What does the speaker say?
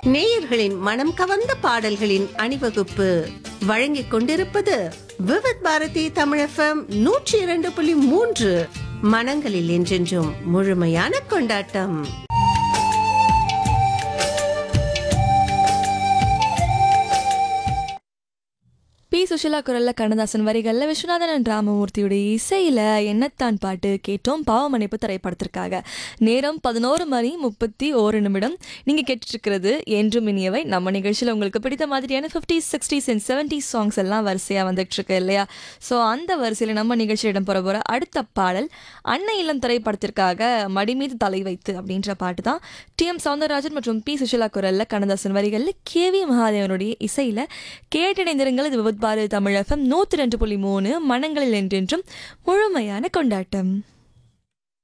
நேயர்களின் மனம் கவர்ந்த பாடல்களின் அணிவகுப்பு வழங்கிக் கொண்டிருப்பது விவித் பாரதி தமிழகம் நூற்றி இரண்டு புள்ளி மூன்று மனங்களில் என்றென்றும் முழுமையான கொண்டாட்டம் பி சுஷிலா குரல்ல கண்ணதாசன் வரிகள்ல விஸ்வநாதன் ராமமூர்த்தியுடைய இசையில என்னத்தான் பாட்டு கேட்டோம் பாவமன்னிப்பு திரைப்படத்திற்காக நேரம் பதினோரு மணி முப்பத்தி ஓரு நிமிடம் நீங்க கேட்டுட்டு இருக்கிறது என்றும் இனியவை நம்ம நிகழ்ச்சியில் உங்களுக்கு பிடித்த மாதிரியான fifty sixties and seventy songs எல்லாம் வரிசையா வந்துட்டு இருக்கு இல்லையா ஸோ அந்த வரிசையில நம்ம நிகழ்ச்சியில் இடம் போற போற அடுத்த பாடல் அன்னை இல்லம் திரைப்படத்திற்காக மடி மீது தலை வைத்து அப்படின்ற பாட்டு தான் டி எம் சவுந்தரராஜன் மற்றும் பி சுஷிலா குரல்ல கண்ணதாசன் வரிகள்ல கே வி மகாதேவனுடைய இசையில கேட்டிணைந்திருங்கள் இது விபத் பாரதி தமிழகம் நூற்றி ரெண்டு புள்ளி மூணு மனங்களில் என்றென்றும் முழுமையான கொண்டாட்டம்